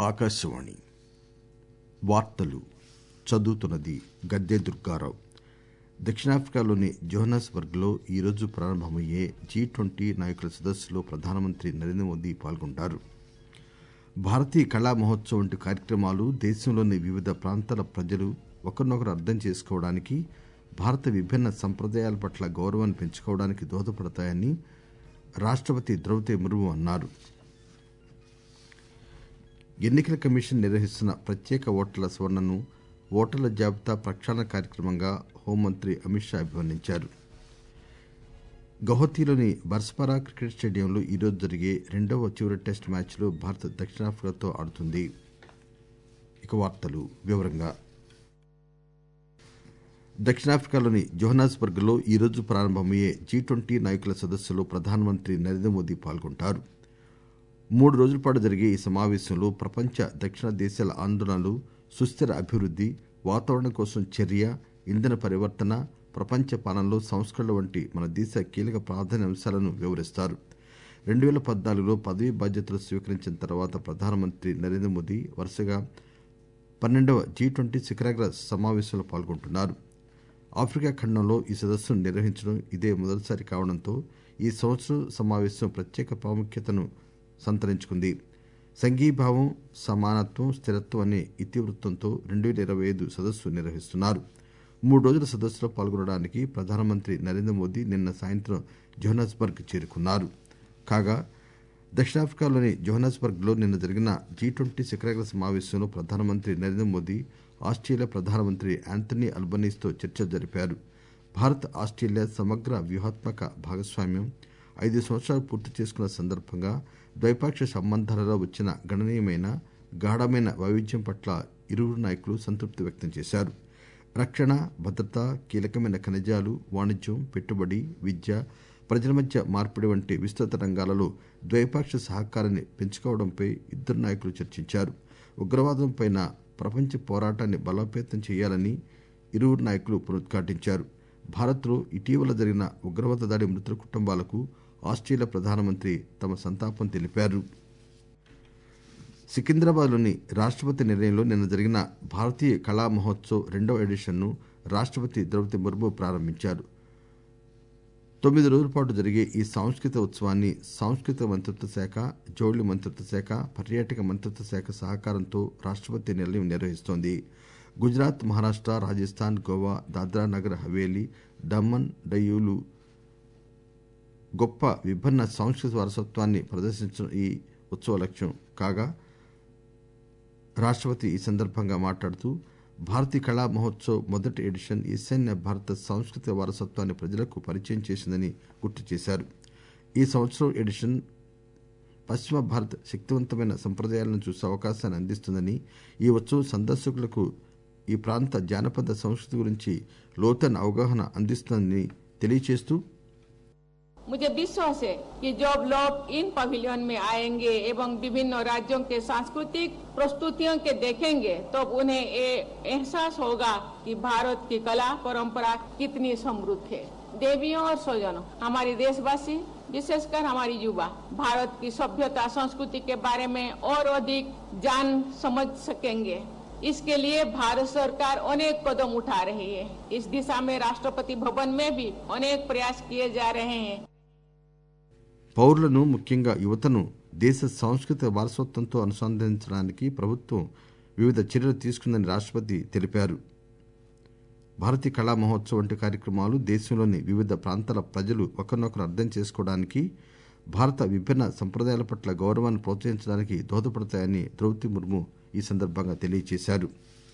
ఆకాశవాణి వార్తలు చదువుతున్నది గద్దె దుర్గారావు దక్షిణాఫ్రికాలోని జోహానస్బర్గ్లో ఈరోజు ప్రారంభమయ్యే జీ ట్వంటీ నాయకుల సదస్సులో ప్రధానమంత్రి నరేంద్ర మోదీ పాల్గొంటారు భారతీయ కళా మహోత్సవ్ వంటి కార్యక్రమాలు దేశంలోని వివిధ ప్రాంతాల ప్రజలు ఒకరినొకరు అర్థం చేసుకోవడానికి భారత విభిన్న సంప్రదాయాల పట్ల గౌరవాన్ని పెంచుకోవడానికి దోహదపడతాయని రాష్టపతి ద్రౌపది ముర్ము అన్నారు ఎన్నికల కమిషన్ నిర్వహిస్తున్న ప్రత్యేక ఓటర్ల సవరణను ఓటర్ల జాబితా ప్రక్షాళన కార్యక్రమంగా హోంమంత్రి అమిత్ షా అభివర్ణించారు గౌహతిలోని బర్స్పరా క్రికెట్ స్టేడియంలో ఈరోజు జరిగే రెండవ చివరి టెస్ట్ మ్యాచ్లో భారత్ దక్షిణాఫ్రికాతో ఆడుతుంది ఇక వార్తలు వివరంగా దక్షిణాఫ్రికాలోని జోహానస్బర్గ్ లో ఈరోజు ప్రారంభమయ్యే జీ ట్వంటీ నాయకుల సదస్సులో ప్రధానమంత్రి నరేంద్ర మోదీ పాల్గొంటారు మూడు రోజుల పాటు జరిగే ఈ సమావేశంలో ప్రపంచ దక్షిణ దేశాల ఆందోళనలు సుస్థిర అభివృద్ది వాతావరణం కోసం చర్య ఇంధన పరివర్తన ప్రపంచ పాలనలో సంస్కరణల వంటి మన దేశ కీలక ప్రాధాన్య అంశాలను వివరిస్తారు రెండు పేల పద్నాలుగులో పదవీ బాధ్యతలు స్వీకరించిన తర్వాత ప్రధానమంత్రి నరేంద్ర మోదీ వరుసగా పన్నెండవ జీ ట్వంటీ శిఖరాగ్ర సమావేశంలో పాల్గొంటున్నారు ఆఫ్రికా ఖండంలో ఈ సదస్సును నిర్వహించడం ఇదే మొదటిసారి కావడంతో ఈ సంవత్సరం సమావేశం ప్రత్యేక ప్రాముఖ్యతను సంతరించుకుంది సంఘీభావం సమానత్వం స్థిరత్వం అనే ఇతివృత్తంతో రెండు పేల ఇరవై ఐదు సదస్సు నిర్వహిస్తున్నారు మూడు రోజుల సదస్సులో పాల్గొనడానికి ప్రధానమంత్రి నరేంద్ర మోదీ నిన్న సాయంత్రం జోహానస్బర్గ్ చేరుకున్నారు కాగా దక్షిణాఫ్రికాలోని జోహానస్బర్గ్ లో నిన్న జరిగిన జీ ట్వంటీ శిఖరాగ్ర సమావేశంలో ప్రధానమంత్రి నరేంద్ర మోదీ ఆస్ట్రేలియా ప్రధానమంత్రి యాంథనీ అల్బనీస్తో చర్చలు జరిపారు భారత్ ఆస్ట్రేలియా సమగ్ర వ్యూహాత్మక భాగస్వామ్యం ఐదు సంవత్సరాలు పూర్తి చేసుకున్న సందర్భంగా ద్వైపాక్షిక సంబంధాలలో వచ్చిన గణనీయమైన గాఢమైన వైవిధ్యం పట్ల ఇరువురు నాయకులు సంతృప్తి వ్యక్తం చేశారు రక్షణ భద్రత కీలకమైన ఖనిజాలు వాణిజ్యం పెట్టుబడి విద్య ప్రజల మధ్య మార్పిడి వంటి విస్తృత రంగాలలో ద్వైపాక్షిక సహకారాన్ని పెంచుకోవడంపై ఇద్దరు నాయకులు చర్చించారు ఉగ్రవాదంపై ప్రపంచ పోరాటాన్ని బలోపేతం చేయాలని ఇరువురు నాయకులు పునరుద్ఘాటించారు భారత్లో ఇటీవల జరిగిన ఉగ్రవాద దాడి మృతుల కుటుంబాలకు ఆస్ట్రేలియా ప్రధానమంత్రి తమ సంతాపం తెలిపారు సికింద్రాబాద్లోని రాష్టపతి నిలయంలో నిన్న జరిగిన భారతీయ కళా మహోత్సవ్ రెండవ ఎడిషన్ను రాష్టపతి ద్రౌపది ముర్ము ప్రారంభించారు తొమ్మిది రోజుల పాటు జరిగే ఈ సాంస్కృతిక ఉత్సవాన్ని సాంస్కృతిక మంత్రిత్వ శాఖ జౌళి మంత్రిత్వ శాఖ పర్యాటక మంత్రిత్వ శాఖ సహకారంతో రాష్టపతి నిలయం నిర్వహిస్తోంది గుజరాత్ మహారాష్ట రాజస్థాన్ గోవా దాద్రా నగర్ హవేలీ దమన్ డయ్యూలు గొప్ప విభిన్న సాంస్కృతిక వారసత్వాన్ని ప్రదర్శించడం ఈ ఉత్సవ లక్ష్యం కాగా రాష్టపతి ఈ సందర్భంగా మాట్లాడుతూ భారతీయ కళా మహోత్సవ్ మొదటి ఎడిషన్ ఈశాన్య భారత సాంస్కృతిక వారసత్వాన్ని ప్రజలకు పరిచయం చేసిందని గుర్తు చేశారు ఈ సంవత్సరం ఎడిషన్ పశ్చిమ భారత్ శక్తివంతమైన సంప్రదాయాలను చూసే అవకాశాన్ని అందిస్తుందని ఈ ఉత్సవం సందర్శకులకు ఈ ప్రాంత జానపద సంస్కృతి గురించి లోతైన అవగాహన అందిస్తుందని తెలియచేస్తూ मुझे विश्वास है कि जब लोग इन पवेलियन में आएंगे एवं विभिन्न राज्यों के सांस्कृतिक प्रस्तुतियों के देखेंगे तो उन्हें ये एहसास होगा कि भारत की कला परंपरा कितनी समृद्ध है देवियों और स्वजनों हमारे देशवासी विशेषकर हमारी युवा भारत की सभ्यता संस्कृति के बारे में और अधिक जान समझ सकेंगे इसके लिए भारत सरकार अनेक कदम उठा रही है इस दिशा में राष्ट्रपति भवन में भी अनेक प्रयास किए जा रहे हैं పౌరులను ముఖ్యంగా యువతను దేశ సాంస్కృతిక వారసత్వంతో అనుసంధానించడానికి ప్రభుత్వం వివిధ చర్యలు తీసుకుందని రాష్టపతి తెలిపారు భారతీయ కళా మహోత్సవ్ వంటి కార్యక్రమాలు దేశంలోని వివిధ ప్రాంతాల ప్రజలు ఒకరినొకరు అర్థం చేసుకోవడానికి భారత విభిన్న సంప్రదాయాల పట్ల గౌరవాన్ని ప్రోత్సహించడానికి దోహదపడతాయని ద్రౌపది ముర్ము ఈ సందర్భంగా తెలియజేశారు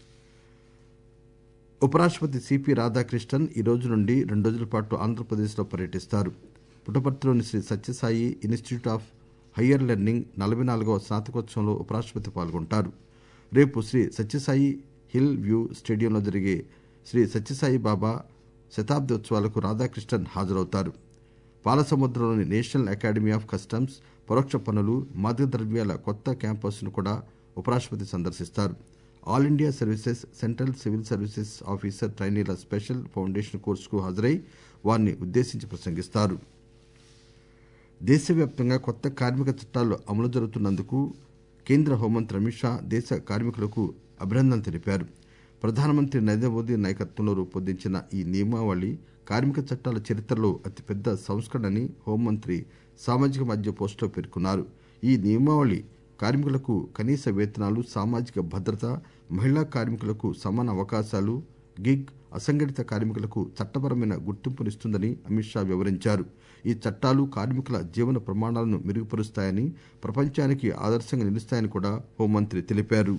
ఉపరాష్టపతి సిపి రాధాకృష్ణన్ ఈ రోజు నుండి రెండు రోజుల పాటు ఆంధ్రప్రదేశ్లో పర్యటిస్తారు పుట్టపర్తిలోని Sri Sathya Sai Institute of Higher Learning నలభై నాలుగవ స్నాతకోత్సవంలో ఉపరాష్టపతి పాల్గొంటారు రేపు శ్రీ సత్యసాయి హిల్ వ్యూ స్టేడియంలో జరిగే శ్రీ సత్యసాయి బాబా శతాబ్ది ఉత్సవాలకు రాధాకృష్ణన్ హాజరవుతారు పాలసముద్రంలోని నేషనల్ అకాడమీ ఆఫ్ కస్టమ్స్ పరోక్ష పన్నులు మాదక ద్రవ్యాల కొత్త క్యాంపస్ను కూడా ఉపరాష్టపతి సందర్శిస్తారు All India Services Central Civil Services officer ట్రైనీల స్పెషల్ ఫౌండేషన్ కోర్సుకు హాజరై వారిని ఉద్దేశించి ప్రసంగిస్తారు దేశవ్యాప్తంగా కొత్త కార్మిక చట్టాలు అమలు జరుగుతున్నందుకు కేంద్ర హోంమంత్రి అమిత్ షా దేశ కార్మికులకు అభినందనలు తెలిపారు ప్రధానమంత్రి నరేంద్ర మోదీ నాయకత్వంలో రూపొందించిన ఈ నియమావళి కార్మిక చట్టాల చరిత్రలో అతిపెద్ద సంస్కరణని హోంమంత్రి సామాజిక మాధ్యమ పోస్టులో పేర్కొన్నారు ఈ నియమావళి కార్మికులకు కనీస వేతనాలు సామాజిక భద్రత మహిళా కార్మికులకు సమాన అవకాశాలు గిగ్ అసంఘటిత కార్మికులకు చట్టపరమైన గుర్తింపునిస్తుందని అమిత్ షా వివరించారు ఈ చట్టాలు కార్మికుల జీవన ప్రమాణాలను మెరుగుపరుస్తాయని ప్రపంచానికి ఆదర్శంగా నిలుస్తాయని కూడా హోంమంత్రి తెలిపారు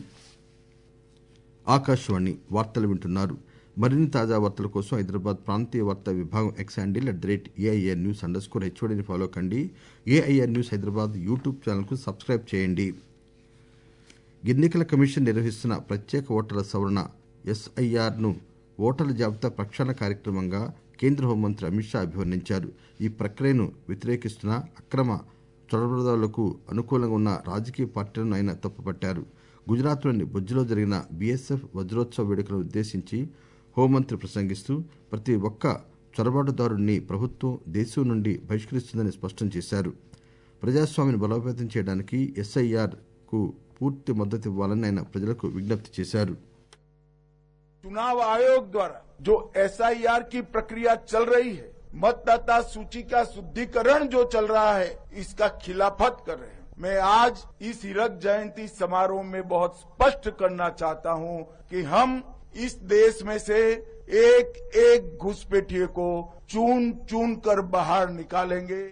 ఆకాశవాణి వార్తలు వింటున్నారు మరిన్ని తాజా వార్తల కోసం హైదరాబాద్ ప్రాంతీయ వార్తా విభాగం X handle at the rate AIR news underscore హెచ్ఓడిని ఫాలో కండి ఏఐఆర్ న్యూస్ హైదరాబాద్ యూట్యూబ్ ఛానల్కు సబ్స్క్రైబ్ చేయండి ఎన్నికల కమిషన్ నిర్వహిస్తున్న ప్రత్యేక ఓటర్ల సవరణ ఎస్ఐఆర్ను ఓటర్ల జాబితా ప్రక్షాళన కార్యక్రమంగా కేంద్ర హోంమంత్రి అమిత్ షా అభివర్ణించారు ఈ ప్రక్రియను వ్యతిరేకిస్తున్న అక్రమ చొరబదారులకు అనుకూలంగా ఉన్న రాజకీయ పార్టీలను ఆయన తప్పుపట్టారు గుజరాత్లోని బుజ్జిలో జరిగిన బీఎస్ఎఫ్ వజ్రోత్సవ వేడుకలను ఉద్దేశించి హోంమంత్రి ప్రసంగిస్తూ ప్రతి ఒక్క చొరబాటుదారుడిని ప్రభుత్వం దేశం నుండి బహిష్కరిస్తుందని స్పష్టం చేశారు ప్రజాస్వామ్యాన్ని బలోపేతం చేయడానికి ఎస్ఐఆర్ కు పూర్తి మద్దతు ఇవ్వాలని ఆయన ప్రజలకు విజ్ఞప్తి చేశారు चुनाव आयोग द्वारा जो एसआईआर की प्रक्रिया चल रही है मतदाता सूची का शुद्धिकरण जो चल रहा है इसका खिलाफत कर रहे हैं मैं आज इस हीरक जयंती समारोह में बहुत स्पष्ट करना चाहता हूं कि हम इस देश में से एक एक घुसपैठिए को चून चून कर बाहर निकालेंगे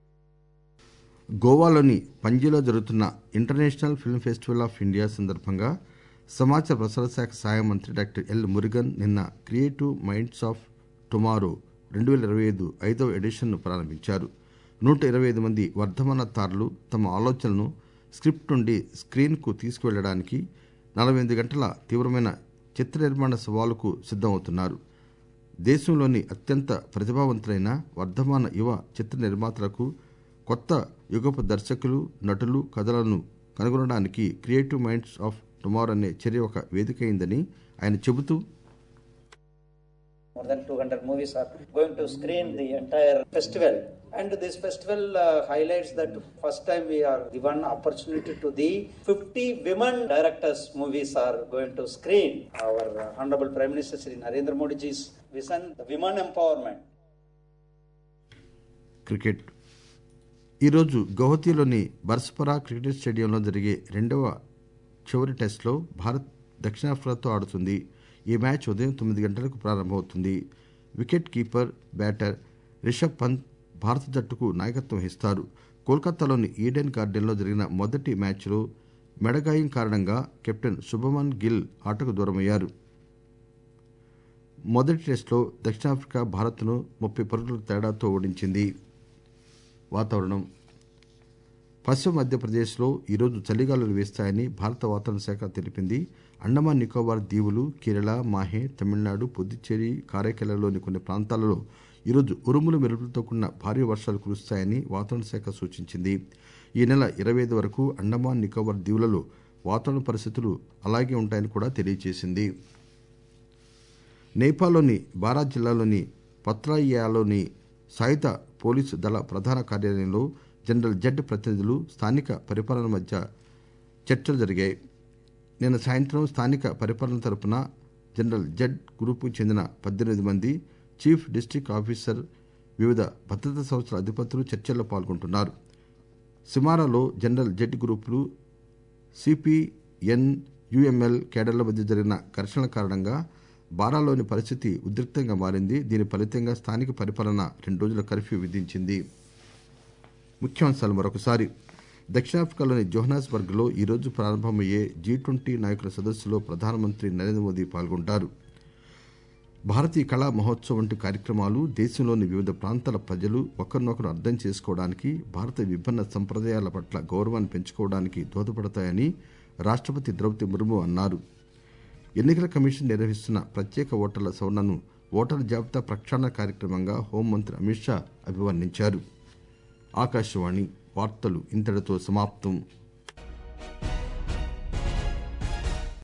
గోవాలోని పంజీలో జరుగుతున్న International Film Festival of India సందర్భంగా సమాచార ప్రసార శాఖ సహాయ మంత్రి డాక్టర్ ఎల్ మురుగన్ నిన్న క్రియేటివ్ మైండ్స్ ఆఫ్ టుమారో రెండు వేల ఇరవై ఐదు ఐదవ ఎడిషన్ను ప్రారంభించారు నూట ఇరవై ఐదు మంది వర్ధమాన తారలు తమ ఆలోచనలను స్క్రిప్ట్ నుండి స్క్రీన్కు తీసుకువెళ్లడానికి నలభై ఎనిమిది గంటల తీవ్రమైన చిత్ర నిర్మాణ సవాలుకు సిద్దమవుతున్నారు దేశంలోని అత్యంత ప్రతిభావంతులైన వర్ధమాన యువ చిత్ర నిర్మాతలకు కొత్త యుగపు దర్శకులు నటులు కథలను కనుగొనడానికి క్రియేటివ్ మైండ్స్ ఆఫ్ టుమారో అనే చర్య ఒక వేదిక అయిందని ఆయన చెబుతూ More than 200 movies are going to screen the entire festival. And this festival uh, highlights that first time we are given opportunity to the 50 women directors movies are going to screen. Our uh, Honorable Prime Minister Sri Narendra Modi ji's vision, the women empowerment. Cricket ఈరోజు గౌహతిలోని బర్స్పరా cricket స్టేడియంలో జరిగే రెండవ చివరి టెస్టులో భారత్ దక్షిణాఫ్రికాతో ఆడుతుంది ఈ match ఉదయం తొమ్మిది గంటలకు ప్రారంభమవుతుంది wicket keeper batter Rishabh Pant భారత జట్టుకు నాయకత్వం వహిస్తారు కోల్కతాలోని ఈడెన్ గార్డెన్లో జరిగిన మొదటి మ్యాచ్లో మెడగాయం కారణంగా కెప్టెన్ శుభమన్ గిల్ ఆటకు దూరమయ్యారు మొదటి టెస్టులో దక్షిణాఫ్రికా భారత్ను ముప్పై పరుగుల తేడాతో ఓడించింది వాతావరణం పశ్చిమ మధ్యప్రదేశ్లో ఈరోజు చలిగాలులు వీస్తాయని భారత వాతావరణ శాఖ తెలిపింది అండమాన్ నికోబార్ దీవులు కేరళ మాహే తమిళనాడు పుదుచ్చేరి కారైకెలలోని కొన్ని ప్రాంతాలలో ఈరోజు ఉరుములు మెరుపులతో కూడిన భారీ వర్షాలు కురుస్తాయని వాతావరణ శాఖ సూచించింది ఈ నెల ఇరవై ఐదు వరకు అండమాన్ నికోబార్ దీవులలో వాతావరణ పరిస్థితులు అలాగే ఉంటాయని కూడా తెలియజేసింది నేపాల్లోని బారా జిల్లాలోని పత్రాయియాలోని సాయుధ పోలీసు దళ ప్రధాన కార్యాలయంలో జనరల్ జడ్ ప్రతినిధులు స్థానిక పరిపాలన మధ్య చర్చలు జరిగాయి నిన్న సాయంత్రం స్థానిక పరిపాలన తరపున జనరల్ జడ్ గ్రూపుకు చెందిన పద్దెనిమిది మంది చీఫ్ డిస్టిక్ ఆఫీసర్ వివిధ భద్రతా సంస్థల అధిపతులు చర్చల్లో పాల్గొంటున్నారు సిమారాలో జనరల్ జడ్ గ్రూపులు సిపిఎన్ యుఎంఎల్ కేడర్ల మధ్య జరిగిన ఘర్షణల కారణంగా బారాలోని పరిస్థితి ఉద్రిక్తంగా మారింది దీని ఫలితంగా స్థానిక పరిపాలన రెండు రోజుల కర్ఫ్యూ విధించింది ముఖ్యాంశాలు మరొకసారి దక్షిణాఫ్రికాలోని జోహనాస్బర్గ్ లో ఈరోజు ప్రారంభమయ్యే జీ ట్వంటీ నాయకుల సదస్సులో ప్రధానమంత్రి నరేంద్ర మోదీ పాల్గొంటారు భారతీయ కళా మహోత్సవ్ వంటి కార్యక్రమాలు దేశంలోని వివిధ ప్రాంతాల ప్రజలు ఒకరినొకరు అర్థం చేసుకోవడానికి భారత విభిన్న సంప్రదాయాల పట్ల గౌరవాన్ని పెంచుకోవడానికి దోహదపడతాయని రాష్టపతి ద్రౌపది ముర్ము అన్నారు ఎన్నికల కమిషన్ నిర్వహిస్తున్న ప్రత్యేక ఓటర్ల సవరణను ఓటర్ల జాబితా ప్రక్షాళన కార్యక్రమంగా హోంమంత్రి అమిత్ షా అభివర్ణించారు ఆకాశవాణి వార్తలు ఇంతటితో సమాప్తం